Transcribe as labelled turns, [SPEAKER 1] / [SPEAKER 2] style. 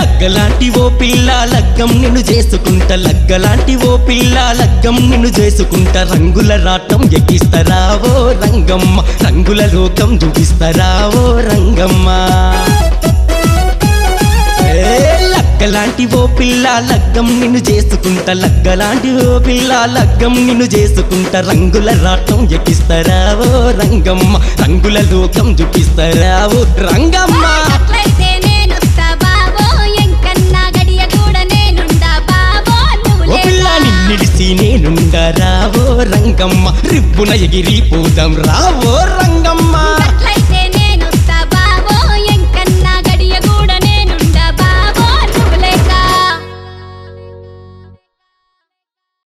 [SPEAKER 1] లగ్గలాంటి ఓ పిల్ల లగ్గం నిన్ను చేసుకుంటా లగ్గలాంటి ఓ పిల్ల లగ్గం నిన్ను చేసుకుంటా రంగుల రాటం ఎక్కిస్తారావో రంగమ్మ రంగుల లోకం చూపిస్తారావో రంగమ్మ ఏ లగ్గలాంటి ఓ పిల్ల లగ్గం నిన్ను చేసుకుంటా లగ్గలాంటి ఓ పిల్ల లగ్గం నిన్ను చేసుకుంటా రంగుల రాటం ఎక్కిస్తారావో రంగమ్మ రంగుల లోకం చూపిస్తారావో రంగమ్మ
[SPEAKER 2] అట్లయితే నేనొస్తా బావో ఎంకన్నా గడియ కూడా నేనుండా బావో నువ్వు
[SPEAKER 1] ఓ పిల్ల
[SPEAKER 2] లేదా?
[SPEAKER 1] నిన్నిడిసి నేనుండా రావో రంగమ్మ రిబ్బున ఎగిరి పోదాం రావో రంగమ్మ